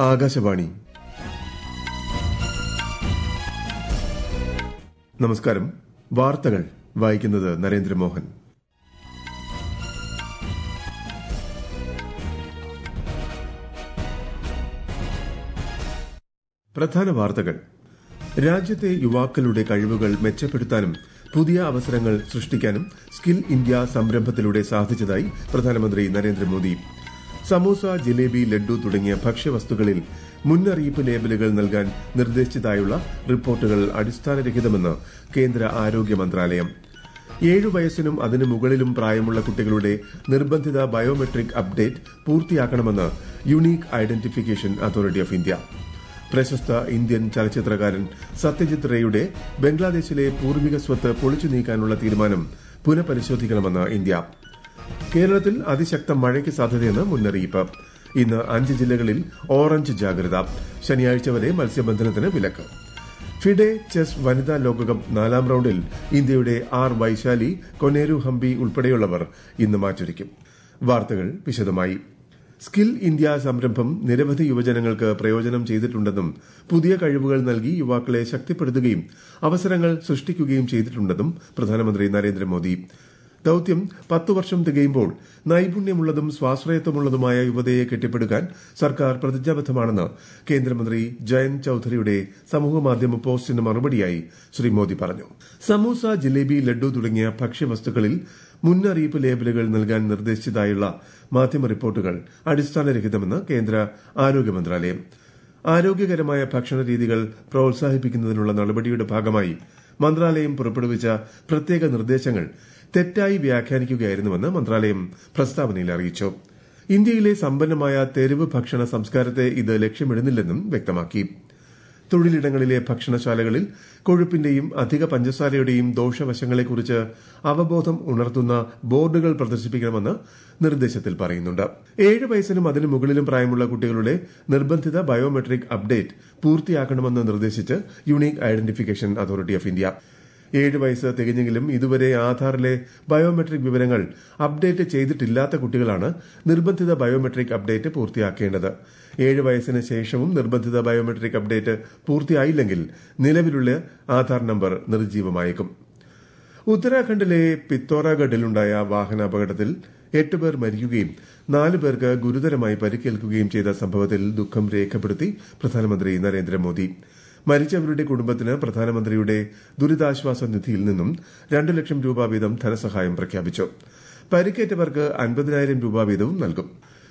ആകാശവാണി നമസ്കാരം വാർത്തകൾ വായിക്കുന്നത് നരേന്ദ്രമോഹൻ പ്രധാന വാർത്തകൾ രാജ്യത്തെ യുവാക്കളുടെ കഴിവുകൾ മെച്ചപ്പെടുത്താനും പുതിയ അവസരങ്ങൾ സൃഷ്ടിക്കാനും സ്കിൽ ഇന്ത്യ സംരംഭത്തിലൂടെ സാധിച്ചതായി പ്രധാനമന്ത്രി നരേന്ദ്രമോദി സമൂസ ജിലേബി ലഡ്ഡു തുടങ്ങിയ ഭക്ഷ്യവസ്തുക്കളിൽ മുന്നറിയിപ്പ് ലേബലുകൾ നൽകാൻ നിർദ്ദേശിച്ചതായുള്ള റിപ്പോർട്ടുകൾ അടിസ്ഥാനരഹിതമെന്ന് കേന്ദ്ര ആരോഗ്യ മന്ത്രാലയം ഏഴു വയസ്സിനും അതിനു മുകളിലും പ്രായമുള്ള കുട്ടികളുടെ നിർബന്ധിത ബയോമെട്രിക് അപ്ഡേറ്റ് പൂർത്തിയാക്കണമെന്ന് unique identification authority of India പ്രശസ്ത ഇന്ത്യൻ ചലച്ചിത്രകാരൻ സത്യജിത് റേയുടെ ബംഗ്ലാദേശിലെ പൂർവിക സ്വത്ത് പൊളിച്ചു നീക്കാനുള്ള തീരുമാനം പുനഃപരിശോധിക്കണമെന്ന് ഇന്ത്യ കേരളത്തിൽ അതിശക്ത മഴയ്ക്ക് സാധ്യതയെന്ന് മുന്നറിയിപ്പ് ഇന്ന് അഞ്ച് ജില്ലകളിൽ ഓറഞ്ച് ജാഗ്രത ശനിയാഴ്ച വരെ മത്സ്യബന്ധനത്തിന് വിലക്ക് ഫിഡെ ചെസ് വനിതാ ലോകകപ്പ് നാലാം റൌണ്ടിൽ ഇന്ത്യയുടെ ആർ വൈശാലി കൊനേരു ഹംപി ഉൾപ്പെടെയുള്ളവർ ഇന്ന് മാറ്റുരയ്ക്കും വാർത്തകൾ വിശദമായി സ്കിൽ ഇന്ത്യ സംരംഭം നിരവധി യുവജനങ്ങൾക്ക് പ്രയോജനം ചെയ്തിട്ടുണ്ടെന്നും പുതിയ കഴിവുകൾ നൽകി യുവാക്കളെ ശക്തിപ്പെടുത്തുകയും അവസരങ്ങൾ സൃഷ്ടിക്കുകയും ചെയ്തിട്ടുണ്ടെന്നും പ്രധാനമന്ത്രി നരേന്ദ്രമോദി ദൌത്യം പത്തു വർഷം തികയുമ്പോൾ നൈപുണ്യമുള്ളതും സ്വാശ്രയത്വമുള്ളതുമായ യുവതയെ കെട്ടിപ്പടുക്കാൻ സർക്കാർ പ്രതിജ്ഞാബദ്ധമാണെന്ന് കേന്ദ്രമന്ത്രി ജയന്ത് ചൌധരിയുടെ സമൂഹമാധ്യമ പോസ്റ്റിന് മറുപടിയായി ശ്രീ മോദി പറഞ്ഞു സമൂസ ജിലേബി ലഡ്ഡു തുടങ്ങിയ ഭക്ഷ്യവസ്തുക്കളിൽ മുന്നറിയിപ്പ് ലേബലുകൾ നൽകാൻ നിർദ്ദേശിച്ചതായുള്ള മാധ്യമ റിപ്പോർട്ടുകൾ അടിസ്ഥാനരഹിതമെന്ന് കേന്ദ്ര ആരോഗ്യ മന്ത്രാലയം ആരോഗ്യകരമായ ഭക്ഷണ രീതികൾ പ്രോത്സാഹിപ്പിക്കുന്നതിനുള്ള നടപടിയുടെ ഭാഗമായി മന്ത്രാലയം പുറപ്പെടുവിച്ച പ്രത്യേക നിർദ്ദേശങ്ങൾ തെറ്റായി വ്യാഖ്യാനിക്കുകയായിരുന്നുവെന്ന് മന്ത്രാലയം പ്രസ്താവനയിൽ അറിയിച്ചു ഇന്ത്യയിലെ സമ്പന്നമായ തെരുവ് ഭക്ഷണ സംസ്കാരത്തെ ഇത് ലക്ഷ്യമിടുന്നില്ലെന്നും വ്യക്തമാക്കി തൊഴിലിടങ്ങളിലെ ഭക്ഷണശാലകളിൽ കൊഴുപ്പിന്റെയും അധിക പഞ്ചസാരയുടെയും ദോഷവശങ്ങളെക്കുറിച്ച് അവബോധം ഉണർത്തുന്ന ബോർഡുകൾ പ്രദർശിപ്പിക്കണമെന്ന് നിർദ്ദേശത്തിൽ പറയുന്നുണ്ട് ഏഴ് വയസ്സിനും അതിനു മുകളിലും പ്രായമുള്ള കുട്ടികളുടെ നിർബന്ധിത ബയോമെട്രിക് അപ്ഡേറ്റ് പൂർത്തിയാക്കണമെന്ന് നിർദ്ദേശിച്ച് unique identification authority of India ഏഴ് വയസ്സ് തികഞ്ഞെങ്കിലും ഇതുവരെ ആധാറിലെ ബയോമെട്രിക് വിവരങ്ങൾ അപ്ഡേറ്റ് ചെയ്തിട്ടില്ലാത്ത കുട്ടികളാണ് നിർബന്ധിത ബയോമെട്രിക് അപ്ഡേറ്റ് പൂർത്തിയാക്കേണ്ടത് ഏഴ് വയസ്സിന് ശേഷവും നിർബന്ധിത ബയോമെട്രിക് അപ്ഡേറ്റ് പൂർത്തിയായില്ലെങ്കിൽ നിലവിലുള്ള ആധാർ നമ്പർ നിർജ്ജീവമായേക്കും ഉത്തരാഖണ്ഡിലെ പിത്തോറാഗഡിലുണ്ടായ വാഹനാപകടത്തിൽ എട്ടുപേർ മരിക്കുകയും നാലു പേർക്ക് ഗുരുതരമായി പരിക്കേൽക്കുകയും ചെയ്ത സംഭവത്തിൽ ദുഃഖം രേഖപ്പെടുത്തി പ്രധാനമന്ത്രി നരേന്ദ്രമോദി മരിച്ചവരുടെ കുടുംബത്തിന് പ്രധാനമന്ത്രിയുടെ ദുരിതാശ്വാസ നിധിയിൽ നിന്നും രണ്ടു ലക്ഷം രൂപ വീതം ധനസഹായം പ്രഖ്യാപിച്ചു പരിക്കേറ്റവർക്ക് അൻപതിനായിരം രൂപ വീതവും നൽകും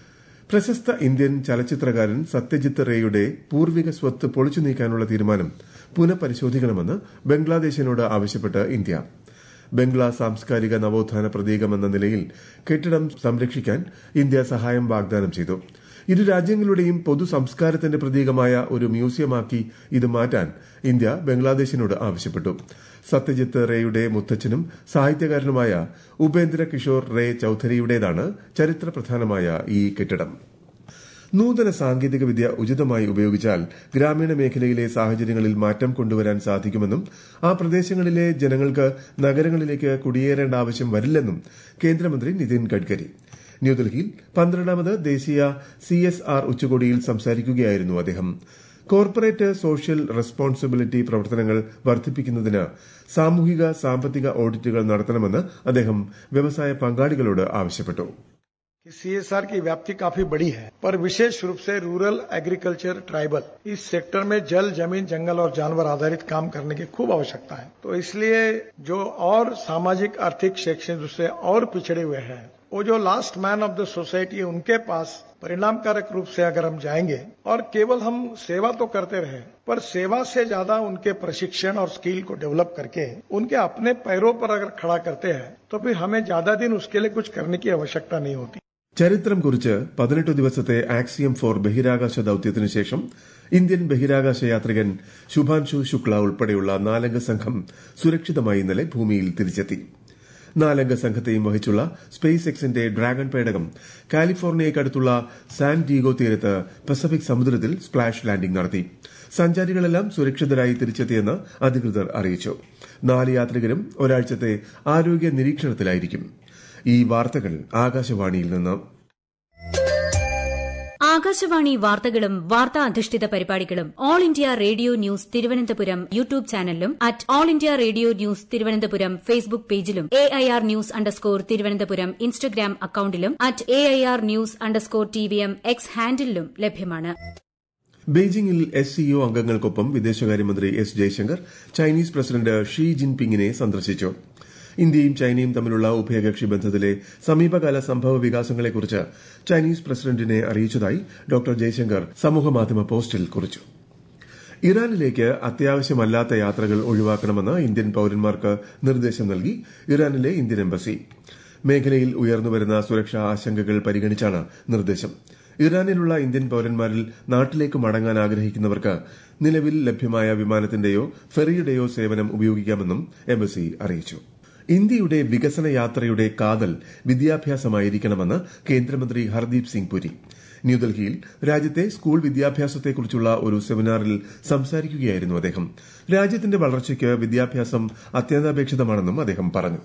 പ്രശസ്ത ഇന്ത്യൻ ചലച്ചിത്രകാരൻ സത്യജിത്ത് റേയുടെ പൂർവിക സ്വത്ത് പൊളിച്ചു നീക്കാനുള്ള തീരുമാനം പുനഃപരിശോധിക്കണമെന്ന് ബംഗ്ലാദേശിനോട് ആവശ്യപ്പെട്ട് ഇന്ത്യ ബംഗ്ലാ സാംസ്കാരിക നവോത്ഥാന പ്രതീകമെന്ന നിലയിൽ കെട്ടിടം സംരക്ഷിക്കാൻ ഇന്ത്യ സഹായം വാഗ്ദാനം ചെയ്തു ഇരു രാജ്യങ്ങളുടെയും പൊതു സംസ്കാരത്തിന്റെ പ്രതീകമായ ഒരു മ്യൂസിയമാക്കി ഇത് മാറ്റാൻ ഇന്ത്യ ബംഗ്ലാദേശിനോട് ആവശ്യപ്പെട്ടു സത്യജിത്ത് റേയുടെ മുത്തച്ഛനും സാഹിത്യകാരനുമായ ഉപേന്ദ്ര കിഷോർ റേ ചൌധരിയുടേതാണ് ചരിത്രപ്രധാനമായ ഈ കെട്ടിടം നൂതന സാങ്കേതിക വിദ്യ ഉചിതമായി ഉപയോഗിച്ചാൽ ഗ്രാമീണ മേഖലയിലെ സാഹചര്യങ്ങളിൽ മാറ്റം കൊണ്ടുവരാൻ സാധിക്കുമെന്നും ആ പ്രദേശങ്ങളിലെ ജനങ്ങൾക്ക് നഗരങ്ങളിലേക്ക് കുടിയേറേണ്ട ആവശ്യം വരില്ലെന്നും കേന്ദ്രമന്ത്രി നിതിൻ ഗഡ്കരി ന്യൂഡൽഹിയിൽ പന്ത്രണ്ടാമത് ദേശീയ സി എസ് ആർ ഉച്ചകോടിയിൽ സംസാരിക്കുകയായിരുന്നു അദ്ദേഹം കോർപ്പറേറ്റ് സോഷ്യൽ റെസ്പോൺസിബിലിറ്റി പ്രവർത്തനങ്ങൾ വർദ്ധിപ്പിക്കുന്നതിന് സാമൂഹിക സാമ്പത്തിക ഓഡിറ്റുകൾ നടത്തണമെന്ന് അദ്ദേഹം വ്യവസായ പങ്കാളികളോട് ആവശ്യപ്പെട്ടു सीएसआर की व्याप्ति काफी बड़ी है पर विशेष रूप से रूरल एग्रीकल्चर ट्राइबल इस सेक्टर में जल जमीन जंगल और जानवर आधारित काम करने की खूब आवश्यकता है तो इसलिए जो और सामाजिक आर्थिक शैक्षणिक रूप से और पिछड़े हुए हैं वो जो last man of the society उनके पास परिणामकारक रूप से अगर हम जाएंगे और केवल हम सेवा तो करते रहे पर सेवा से ज्यादा उनके प्रशिक्षण और स्किल को डेवलप करके उनके अपने पैरों पर अगर खड़ा करते हैं तो फिर हमें ज्यादा दिन उसके लिए कुछ करने की आवश्यकता नहीं होती ചരിത്രം കുറിച്ച് പതിനെട്ട് ദിവസത്തെ ആക്സിയം ഫോർ ബഹിരാകാശ ദൌത്യത്തിനു ശേഷം ഇന്ത്യൻ ബഹിരാകാശ യാത്രികൻ ശുഭാൻഷു ശുക്ല ഉൾപ്പെടെയുള്ള നാലംഗ സംഘം സുരക്ഷിതമായി ഇന്നലെ ഭൂമിയിൽ തിരിച്ചെത്തി നാലംഗ സംഘത്തെയും വഹിച്ചുള്ള സ്പേസ് എക്സിന്റെ ഡ്രാഗൺ പേടകം കാലിഫോർണിയയ്ക്കടുത്തുള്ള സാൻ ഡീഗോ തീരത്ത് പസഫിക് സമുദ്രത്തിൽ സ്പ്ലാഷ് ലാൻഡിംഗ് നടത്തി സഞ്ചാരികളെല്ലാം സുരക്ഷിതരായി തിരിച്ചെത്തിയെന്ന് അധികൃതർ അറിയിച്ചു നാല് യാത്രികരും ഒരാഴ്ചത്തെ ആരോഗ്യ നിരീക്ഷണത്തിലായിരിക്കും ഈ വാർത്തകൾ ആകാശവാണിയിൽ നിന്ന് ആകാശവാണി വാർത്തകളും വാർത്താ അധിഷ്ഠിത പരിപാടികളും All India Radio news Thiruvananthapuram YouTube ചാനലിലും at All India Radio news Thiruvananthapuram Facebook പേജിലും A I R news underscore Thiruvananthapuram Instagram അക്കൌണ്ടിലും at A I R news underscore T V M X ഹാൻഡിലും ലഭ്യമാണ് ബെയ്ജിംഗിൽ എസ് സിഒ അംഗങ്ങൾക്കൊപ്പം വിദേശകാര്യമന്ത്രി S Jaishankar Chinese president Xi ജിൻപിങ്ങിനെ സന്ദർശിച്ചു ഇന്ത്യയും ചൈനയും തമ്മിലുള്ള ഉഭയകക്ഷി ബന്ധത്തിലെ സമീപകാല സംഭവ വികാസങ്ങളെക്കുറിച്ച് ചൈനീസ് പ്രസിഡന്റിനെ അറിയിച്ചതായി ഡോക്ടർ ജയശങ്കർ സമൂഹമാധ്യമ പോസ്റ്റിൽ കുറിച്ചു ഇറാനിലേക്ക് അത്യാവശ്യമല്ലാത്ത യാത്രകൾ ഒഴിവാക്കണമെന്ന് ഇന്ത്യൻ പൌരന്മാർക്ക് നിർദ്ദേശം നൽകി ഇറാനിലെ ഇന്ത്യൻ എംബസി മേഖലയിൽ ഉയർന്നുവരുന്ന സുരക്ഷാ ആശങ്കകൾ പരിഗണിച്ചാണ് നിർദ്ദേശം ഇറാനിലുള്ള ഇന്ത്യൻ പൌരന്മാരിൽ നാട്ടിലേക്ക് മടങ്ങാൻ ആഗ്രഹിക്കുന്നവർക്ക് നിലവിൽ ലഭ്യമായ വിമാനത്തിന്റെയോ ഫെറിയുടെയോ സേവനം ഉപയോഗിക്കാമെന്നും എംബസി അറിയിച്ചു ഇന്ത്യയുടെ വികസന യാത്രയുടെ കാതൽ വിദ്യാഭ്യാസമായിരിക്കണമെന്ന് കേന്ദ്രമന്ത്രി ഹർദീപ് സിംഗ് പുരി ന്യൂഡൽഹിയിൽ രാജ്യത്തെ സ്കൂൾ വിദ്യാഭ്യാസത്തെക്കുറിച്ചുള്ള ഒരു സെമിനാറിൽ സംസാരിക്കുകയായിരുന്നു അദ്ദേഹം രാജ്യത്തിന്റെ വളർച്ചയ്ക്ക് വിദ്യാഭ്യാസം അത്യന്താപേക്ഷിതമാണെന്നും അദ്ദേഹം പറഞ്ഞു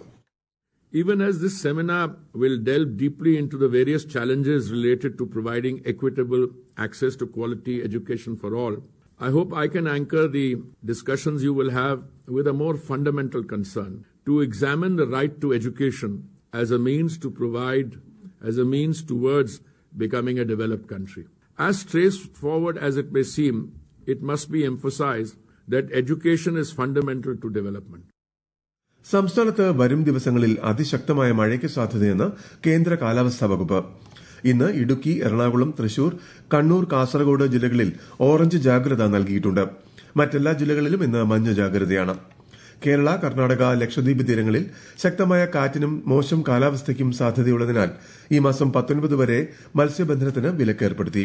Even as this seminar will delve deeply into the various challenges related to providing equitable access to quality education for all, I hope I can anchor the discussions you will have with a more fundamental concern to examine the right to education as a means to provide, as a means towards becoming a developed country. As straightforward as it may seem, it must be emphasized that education is fundamental to development. സംസ്ഥാനത്ത് വരും ദിവസങ്ങളിൽ അതിശക്തമായ മഴയ്ക്ക് സാധ്യതയെന്ന് കേന്ദ്ര കാലാവസ്ഥാ വകുപ്പ് ഇന്ന് ഇടുക്കി എറണാകുളം തൃശൂർ കണ്ണൂർ കാസർഗോഡ് ജില്ലകളിൽ ഓറഞ്ച് ജാഗ്രത നൽകിയിട്ടുണ്ട് മറ്റെല്ലാ ജില്ലകളിലും ഇന്ന് മഞ്ഞ ജാഗ്രതയാണ് കേരള കർണാടക ലക്ഷദ്വീപ് തീരങ്ങളിൽ ശക്തമായ കാറ്റിനും മോശം കാലാവസ്ഥയ്ക്കും സാധ്യതയുള്ളതിനാൽ ഈ മാസം പത്തൊൻപത് വരെ മത്സ്യബന്ധനത്തിന് വിലക്കേർപ്പെടുത്തി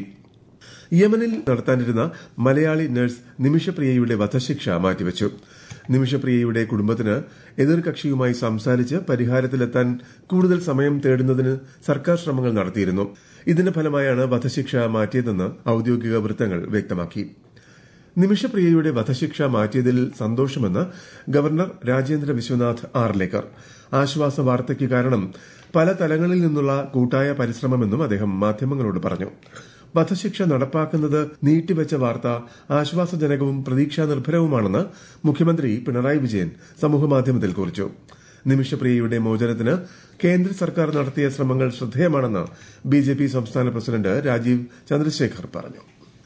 യമനിൽ നടത്താനിരുന്ന മലയാളി നഴ്സ് നിമിഷപ്രിയയുടെ വധശിക്ഷ മാറ്റിവച്ചു നിമിഷപ്രിയയുടെ കുടുംബത്തിന് എതിർകക്ഷിയുമായി സംസാരിച്ച് പരിഹാരത്തിലെത്താൻ കൂടുതൽ സമയം തേടുന്നതിന് സർക്കാർ ശ്രമങ്ങൾ നടത്തിയിരുന്നു ഇതിന്റെ ഫലമായാണ് വധശിക്ഷ മാറ്റിയതെന്ന് ഔദ്യോഗിക വൃത്തങ്ങൾ വ്യക്തമാക്കി നിമിഷപ്രിയയുടെ വധശിക്ഷ മാറ്റിയതിൽ സന്തോഷമെന്ന് ഗവർണർ രാജേന്ദ്ര വിശ്വനാഥ് ആർലേക്കർ ആശ്വാസ വാർത്തയ്ക്ക് കാരണം പല തലങ്ങളിൽ നിന്നുള്ള കൂട്ടായ പരിശ്രമമെന്നും അദ്ദേഹം മാധ്യമങ്ങളോട് പറഞ്ഞു വധശിക്ഷ നടപ്പാക്കുന്നത് നീട്ടിവെച്ച വാർത്ത ആശ്വാസജനകവും പ്രതീക്ഷാനിർഭരവുമാണെന്ന് മുഖ്യമന്ത്രി പിണറായി വിജയൻ സമൂഹമാധ്യമത്തിൽ കുറിച്ചു നിമിഷപ്രിയയുടെ മോചനത്തിന് കേന്ദ്ര സർക്കാർ നടത്തിയ ശ്രമങ്ങൾ ശ്രദ്ധേയമാണെന്ന് ബിജെപി സംസ്ഥാന പ്രസിഡന്റ് രാജീവ് ചന്ദ്രശേഖർ പറഞ്ഞു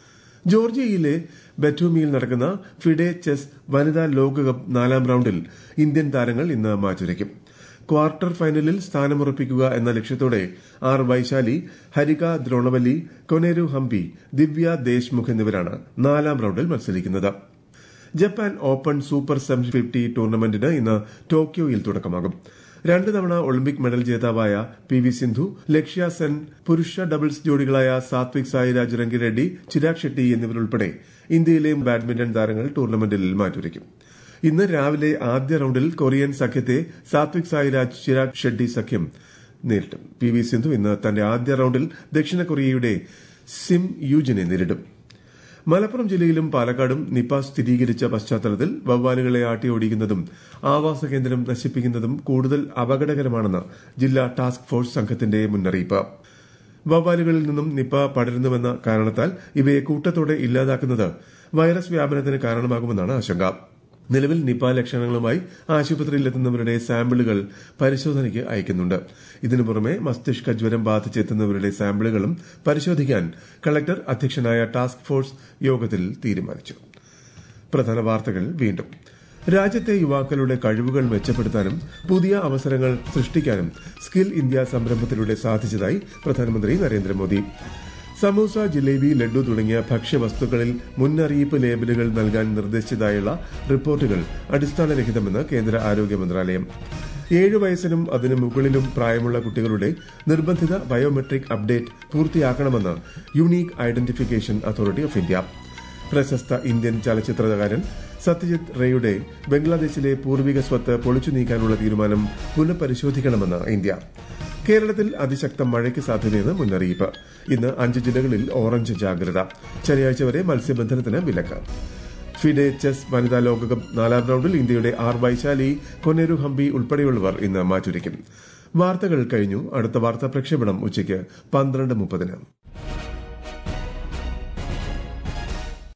ജോർജിയയിലെ ബെറ്റൂമിയിൽ നടക്കുന്ന ഫിഡെ ചെസ് വനിതാ ലോകകപ്പ് നാലാം റൌണ്ടിൽ ഇന്ത്യൻ താരങ്ങൾ ഇന്ന് മാറ്റുരയ്ക്കും ക്വാർട്ടർ ഫൈനലിൽ സ്ഥാനമുറപ്പിക്കുക എന്ന ലക്ഷ്യത്തോടെ ആർ വൈശാലി ഹരിക ദ്രോണവല്ലി കൊനേരു ഹംപി ദിവ്യ ദേശ്മുഖ് എന്നിവരാണ് നാലാം റൌണ്ടിൽ മത്സരിക്കുന്നത് Japan open super seven fifty ടൂർണമെന്റിന് ഇന്ന് ടോക്കിയോയിൽ തുടക്കമാകും രണ്ട് തവണ ഒളിമ്പിക് മെഡൽ ജേതാവായ പി വി സിന്ധു ലക്ഷ്യ സെൻ പുരുഷ ഡബിൾസ് ജോഡികളായ സാത്വിക് സായിരാജ് രംഗിറെഡ്ഡി ചിരാഗ് ഷെട്ടി എന്നിവരുൾപ്പെടെ ഇന്ത്യയിലെ ബാഡ്മിന്റൺ താരങ്ങൾ ടൂർണമെന്റിൽ മാറ്റുരയ്ക്കും ഇന്ന് രാവിലെ ആദ്യ റൌണ്ടിൽ കൊറിയൻ സഖ്യത്തെ സാത്വിക് സായിരാജ് ചിരാഗ് ഷെഡ്ഡി സഖ്യം നേരിട്ടും പി വി സിന്ധു ഇന്ന് തന്റെ ആദ്യ റൌണ്ടിൽ ദക്ഷിണ കൊറിയയുടെ സിം യൂജിനെ നേരിടും മലപ്പുറം ജില്ലയിലും പാലക്കാടും നിപ സ്ഥിരീകരിച്ച പശ്ചാത്തലത്തിൽ വവ്വാലുകളെ ആട്ടിയോടിക്കുന്നതും ആവാസ കേന്ദ്രം നശിപ്പിക്കുന്നതും കൂടുതൽ അപകടകരമാണെന്ന് ജില്ലാ ടാസ്ക് ഫോഴ്സ് സംഘത്തിന്റെ മുന്നറിയിപ്പ് വവ്വാലുകളിൽ നിന്നും നിപ പടരുന്നുവെന്ന കാരണത്താൽ ഇവയെ കൂട്ടത്തോടെ ഇല്ലാതാക്കുന്നത് വൈറസ് വ്യാപനത്തിന് കാരണമാകുമെന്നാണ് ആശങ്ക നിലവിൽ നിപ ലക്ഷണങ്ങളുമായി ആശുപത്രിയിലെത്തുന്നവരുടെ സാമ്പിളുകൾ പരിശോധനയ്ക്ക് അയക്കുന്നുണ്ട് ഇതിനു പുറമെ മസ്തിഷ്ക ജ്വരം ബാധിച്ചെത്തുന്നവരുടെ സാമ്പിളുകളും പരിശോധിക്കാൻ കളക്ടർ അധ്യക്ഷനായ ടാസ്ക് ഫോഴ്സ് യോഗത്തിൽ തീരുമാനിച്ചു പ്രധാന വാർത്തകൾ വീണ്ടും രാജ്യത്തെ യുവാക്കളുടെ കഴിവുകൾ മെച്ചപ്പെടുത്താനും പുതിയ അവസരങ്ങൾ സൃഷ്ടിക്കാനും സ്കിൽ ഇന്ത്യ സംരംഭത്തിലൂടെ സാധിച്ചതായി പ്രധാനമന്ത്രി നരേന്ദ്രമോദി സമൂസ ജിലേബി ലഡു തുടങ്ങിയ ഭക്ഷ്യവസ്തുക്കളിൽ മുന്നറിയിപ്പ് ലേബലുകൾ നൽകാൻ നിർദ്ദേശിച്ചതായുള്ള റിപ്പോർട്ടുകൾ അടിസ്ഥാനരഹിതമെന്ന് കേന്ദ്ര ആരോഗ്യ മന്ത്രാലയം ഏഴ് വയസ്സിനും അതിനു മുകളിലും പ്രായമുള്ള കുട്ടികളുടെ നിർബന്ധിത ബയോമെട്രിക് അപ്ഡേറ്റ് പൂർത്തിയാക്കണമെന്ന് unique identification authority of India പ്രശസ്ത ഇന്ത്യൻ ചലച്ചിത്രകാരൻ സത്യജിത് റേയുടെ ബംഗ്ലാദേശിലെ പൂർവിക സ്വത്ത് പൊളിച്ചു നീക്കാനുള്ള തീരുമാനം പുനഃപരിശോധിക്കണമെന്ന് ഇന്ത്യ കേരളത്തിൽ അതിശക്ത മഴയ്ക്ക് സാധ്യതയെന്ന് മുന്നറിയിപ്പ് ഇന്ന് അഞ്ച് ജില്ലകളിൽ ഓറഞ്ച് ജാഗ്രത ശനിയാഴ്ച വരെ മത്സ്യബന്ധനത്തിന് വിലക്ക് ഫിഡെ ചെസ് വനിതാ ലോകകപ്പ് നാലാം റൌണ്ടിൽ ഇന്ത്യയുടെ ആർ വൈശാലി കൊനേരു ഹംപി ഉൾപ്പെടെയുള്ളവർ ഇന്ന് മാറ്റുരയ്ക്കും വാർത്തകൾ കഴിഞ്ഞു അടുത്ത വാർത്താ പ്രക്ഷേപണം ഉച്ചയ്ക്ക് പന്ത്രണ്ട് മുപ്പതിന്